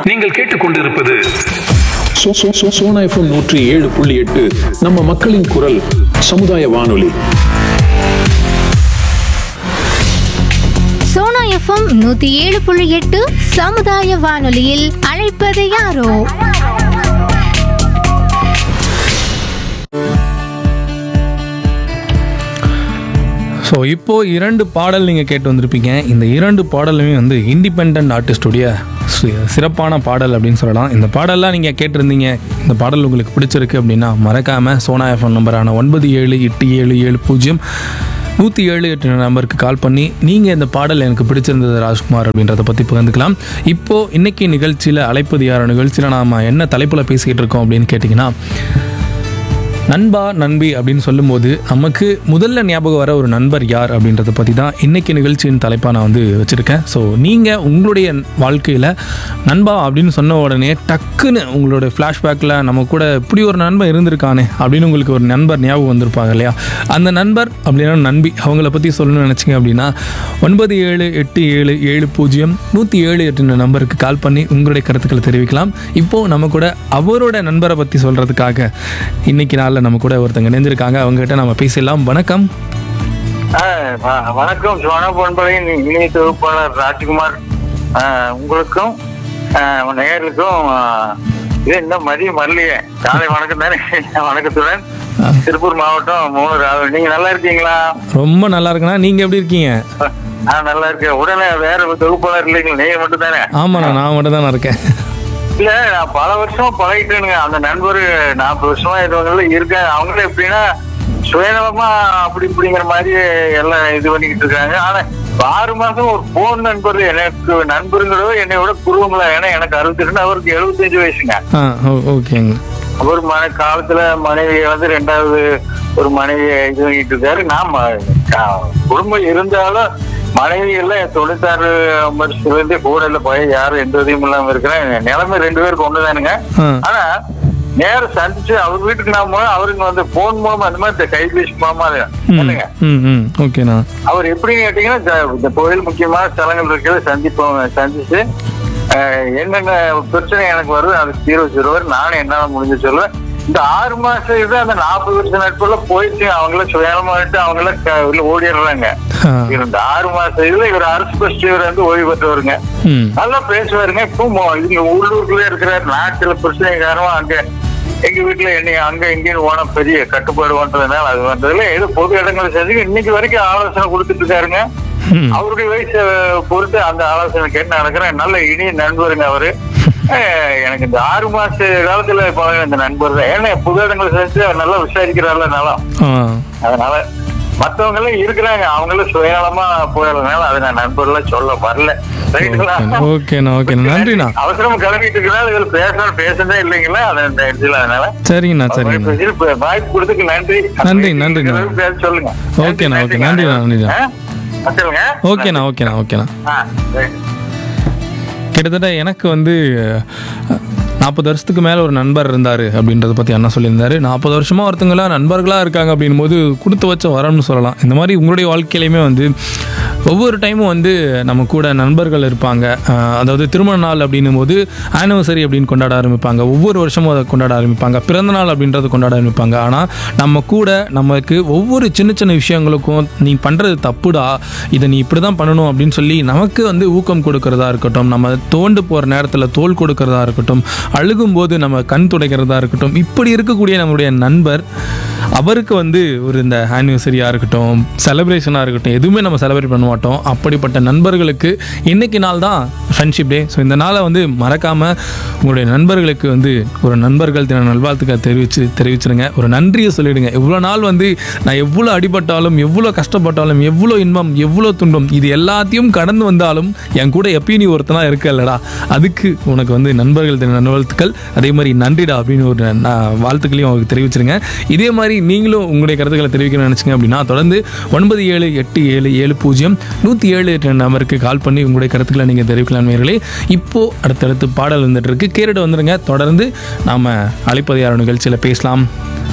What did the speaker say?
நீங்கள் கேட்டுக்கொண்டிருப்பது சோ- சோ- சோ- சோனா எஃப்எம் நூற்றி ஏழு புள்ளி எட்டு நம்ம மக்களின் குரல் சமுதாய வானொலி சோனா எஃப்எம் நூத்தி ஏழு புள்ளி எட்டு சமுதாய வானொலியில் அழைப்பது யாரோ ஸோ இப்போது இரண்டு பாடல் நீங்கள் கேட்டு வந்திருப்பீங்க இந்த இரண்டு பாடலுமே வந்து இண்டிபெண்ட் ஆர்டிஸ்டுடைய சி- சிறப்பான பாடல் அப்படின்னு சொல்லலாம் இந்த பாடல்லாம் நீங்கள் கேட்டிருந்தீங்க இந்த பாடல் உங்களுக்கு பிடிச்சிருக்கு அப்படின்னா மறக்காமல் சோனா எஃப்எம் நம்பரான ஒன்பது ஏழு எட்டு ஏழு ஏழு பூஜ்ஜியம் நூற்றி ஏழு எட்டு நம்பருக்கு கால் பண்ணி நீங்கள் இந்த பாடல் எனக்கு பிடிச்சிருந்தது ராஜ்குமார் அப்படின்றத பற்றி பகிர்ந்துக்கலாம் இப்போது இன்னைக்கு நிகழ்ச்சியில் அழைப்பது யார் நிகழ்ச்சியில் நாம் என்ன தலைப்பில் பேசிக்கிட்டு இருக்கோம் அப்படின்னு கேட்டிங்கன்னா நண்பா நண்பி அப்படின்னு சொல்லும்போது நமக்கு முதல்ல ஞாபகம் வர ஒரு நண்பர் யார் அப்படின்றத பற்றி தான் இன்னைக்கு நிகழ்ச்சியின் தலைப்பாக நான் வந்து வச்சுருக்கேன் ஸோ நீங்கள் உங்களுடைய வாழ்க்கையில் நண்பா அப்படின்னு சொன்ன உடனே டக்குன்னு உங்களுடைய ஃப்ளாஷ்பேக்கில் நம்ம கூட இப்படி ஒரு நண்பன் இருந்திருக்கானே அப்படின்னு உங்களுக்கு ஒரு நண்பர் ஞாபகம் வந்திருப்பாங்க இல்லையா அந்த நண்பர் அப்படின்னா நண்பி அவங்கள பற்றி சொல்லணும்னு நினச்சிங்க அப்படின்னா ஒன்பது ஏழு எட்டு ஏழு ஏழு பூஜ்ஜியம் நூற்றி ஏழு எட்டு நம்பருக்கு கால் பண்ணி உங்களுடைய கருத்துக்களை தெரிவிக்கலாம் இப்போது நம்ம கூட அவரோட நண்பரை பற்றி சொல்கிறதுக்காக இன்னைக்கு நாளில் நம்ம கூட ஒருத்தங்க இணைஞ்சிருக்காங்க அவங்ககிட்ட நம்ம பேசிடலாம் வணக்கம் ஆ, வ- வணக்கம் சோனா பொன்பலையின் இணைய தொகுப்பாளர் ராஜ்குமார் ஆ, உங்களுக்கும் ஆ, உன் நேயர்களுக்கும் ஆ, இது இன்னும் மதியம் வரலையே காலை வணக்கம் தானே வணக்கத்துடன் திருப்பூர் மாவட்டம் மூணு ராவல் நீங்க நல்லா இருக்கீங்களா ரொம்ப நல்லா இருக்குண்ணா நீங்கள் எப்படி இருக்கீங்க நான் நல்லா இருக்கேன் உடனே வேற ஒரு தொகுப்பாளர் இல்லைங்களா நீங்க மட்டும் தானே ஆமாண்ணா நான் மட்டும் தான் இருக்கேன் இல்ல நான் பல வருஷமா பழகிட்டேனுங்க அந்த நண்பர் நாற்பது வருஷமா இதுவங்கள இருக்கேன் அவங்களும் எப்படின்னா சுயநலமா அப்படி இப்படிங்கிற மாதிரி எல்லாம் இது பண்ணிக்கிட்டு இருக்காங்க ஆனா இப்ப ஆறு மாசம் ஒரு போன் நண்பர் எனக்கு நண்பருங்கிறதோ என்னை விட குருவங்களா ஏன்னா எனக்கு அறுபத்தி ரெண்டு அவருக்கு எழுபத்தஞ்சு வயசுங்க ஆ ஓ- ஓகேங்க ஒரு மன காலத்துல மனைவியை வந்து ரெண்டாவது ஒரு மனைவியை இது பண்ணிட்டு இருக்காரு நான் ம- கா- குடும்பம் இருந்தாலும் மனைவி எல்லாம் தொண்ணூத்தாறு வருஷத்துல இருந்தே கூட இல்ல பையன் யாரும் எந்த உதவியும் இல்லாம இருக்கிறேன் நிலைமை ரெண்டு பேருக்கு ஒண்ணுதானுங்க ஆ ஆனா நேரம் சந்திச்சு அவர் வீட்டுக்கு நான் போனா அவருக்கு வந்து போன் மூலமா அந்த மாதிரி இந்த கைபேசி மூலமா ம் இல்லைங்க ம் ம் ஓகேண்ணா அவர் எப்படின்னு கேட்டீங்கன்னா இந்த- இந்த கோயில் முக்கியமான ஸ்தலங்கள் இருக்கிறத சந்திப்போம் சந்திச்சு அஹ், என்னென்ன பிரச்சனை எனக்கு வருது அதுக்கு தீர்வு சொல்லுவார் நானும் என்னால முடிஞ்சு சொல்லுவேன் இந்த ஆறு மாசம் இது அந்த நாற்பது வருஷம் நட்புல போயிட்டு அவங்கள சுயமாட்டு அவங்கள க- உள்ள ஓடிடுறாங்க ஆ இந்த ஆறு மாசம் இதுல இவர் அரசு பஸ் இவர் வந்து ஓய்வு பெற்றவருங்க ம் நல்லா பேசுவாருங்க இப்போ மொ- இங்க உள்ளூருக்குள்ளே இருக்கிறார் நாட்டுல பிரச்சனை காரணமா அங்க எங்க வீட்டுல என்னை அங்க எங்கேயும் ஓன பெரிய கட்டுப்பாடு பண்றதுனால அது வந்ததுல ஏதோ பொது இடங்களை செஞ்சு இன்னைக்கு வரைக்கும் ஆலோசனை கொடுத்துட்டு இருக்காருங்க ம் அவருடைய வயசை பொறுத்து அந்த ஆலோசனை கேட்டு நடக்கிறேன் நல்ல இனிய நண்பருங்க அவரு அஹ் எனக்கு இந்த ஆறு மாச காலத்துல பழகின இந்த நண்பர் தான் ஏன்னா புது இடங்களை செஞ்சு அவர் நல்லா விசாரிக்கிறாருல நல்லா ஆ அதனால மத்தவங்க எல்லாம் இருக்கிறாங்க அவங்களும் சுயநலமா போயிடுறதுனால அதை நான் நண்பர்லாம் சொல்ல வரல ரைட்டுங்களா ஓகேண்ணா ஓகேண்ணா ஓகேண்ணா நன்றிண்ணா அவசரமா கிளம்பிட்டு இருக்கிறனால இதுல பேசணும் பேசுறதே இல்லைங்களா அது இந்த இடத்துல அதனால சரிங்கண்ணா சரிங்கண்ணா இப்ப வாய்ப்பு கொடுத்துக்கு நன்றி நன்றி, நன்றிண்ணா. பேச சொல்லுங்க ஓகேண்ணா, ஓகே. நன்றிண்ணா, நன்றிண்ணா. ஆ? வச்சிருங்க ஓகேண்ணா ஓகேண்ணா ஓகேண்ணா ஆ, சரி. கிட்டத்தட்ட எனக்கு வந்து நாற்பது வருஷத்துக்கு மேலே ஒரு நண்பர் இருந்தார் அப்படின்றத பற்றி அண்ணா சொல்லியிருந்தாரு நாற்பது வருஷமாக ஒருத்தங்களா நண்பர்களாக இருக்காங்க அப்படின்னும் போது கொடுத்து வச்ச வரம்னு சொல்லலாம் இந்த மாதிரி உங்களுடைய வாழ்க்கையிலையுமே வந்து ஒவ்வொரு டைமும் வந்து நம்ம கூட நண்பர்கள் இருப்பாங்க அஹ் அதாவது திருமண நாள் அப்படின்னும் போது ஆனிவர்சரி அப்படின்னு கொண்டாட ஆரம்பிப்பாங்க ஒவ்வொரு வருஷமும் அதை கொண்டாட ஆரம்பிப்பாங்க பிறந்த நாள் அப்படின்றத கொண்டாட ஆரம்பிப்பாங்க ஆனால் நம்ம கூட நமக்கு ஒவ்வொரு சின்ன சின்ன விஷயங்களுக்கும் நீ பண்ணுறது தப்புடா இதை நீ இப்படி தான் பண்ணணும் அப்படின்னு சொல்லி நமக்கு வந்து ஊக்கம் கொடுக்கறதா இருக்கட்டும் நம்ம தோண்டு போகிற நேரத்தில் தோல் கொடுக்கறதா இருக்கட்டும் அழுகும்போது நம்ம கண் துடைக்கிறதா இருக்கட்டும் இப்படி இருக்கக்கூடிய நம்மளுடைய நண்பர் அவருக்கு வந்து ஒரு இந்த ஆனிவர்சரியாக இருக்கட்டும் செலிப்ரேஷனாக இருக்கட்டும் எதுவுமே நம்ம செலிப்ரேட் பண்ண மாட்டோம் அப்படிப்பட்ட நண்பர்களுக்கு இன்னைக்கு நாள் தான் ஃப்ரெண்ட்ஷிப் டே ஸோ இந்த நாளை வந்து மறக்காமல் உங்களுடைய நண்பர்களுக்கு வந்து ஒரு நண்பர்கள் தின நல்வாழ்த்துக்களை தெரிவிச்சு தெரிவிச்சிருங்க ஒரு நன்றியை சொல்லிடுங்க இவ்வளோ நாள் வந்து நான் எவ்வளோ அடிபட்டாலும் எவ்வளோ கஷ்டப்பட்டாலும் எவ்வளோ இன்பம் எவ்வளோ துன்பம் இது எல்லாத்தையும் கடந்து வந்தாலும் என் கூட எப்பயும் நீ ஒருத்தனா இருக்கல்லடா அதுக்கு உனக்கு வந்து நண்பர்கள் தின நல்வாழ்த்துக்கள் அதே மாதிரி நன்றிடா அப்படின்னு ஒரு நான் வாழ்த்துக்களையும் அவருக்கு தெரிவிச்சிருங்க இதே மாதிரி நீங்களும் உங்களுடைய கருத்துக்களை தெரிவிக்கணும்னு நினச்சிங்க அப்படின்னா தொடர்ந்து ஒன்பது ஏழு எட்டு ஏழு ஏழு பூஜ்ஜியம் நூற்றி ஏழு எட்டு நம்பருக்கு கால் பண்ணி உங்களுடைய கருத்துக்களை நீங்கள் தெரிவிக்கலாம் நேர்களே இப்போது அடுத்தடுத்து பாடல் வந்துட்டு இருக்கு கேட்டுட்டு வந்துடுங்க தொடர்ந்து நாம் அழைப்பது யாரோ நிகழ்ச்சியில் பேசலாம்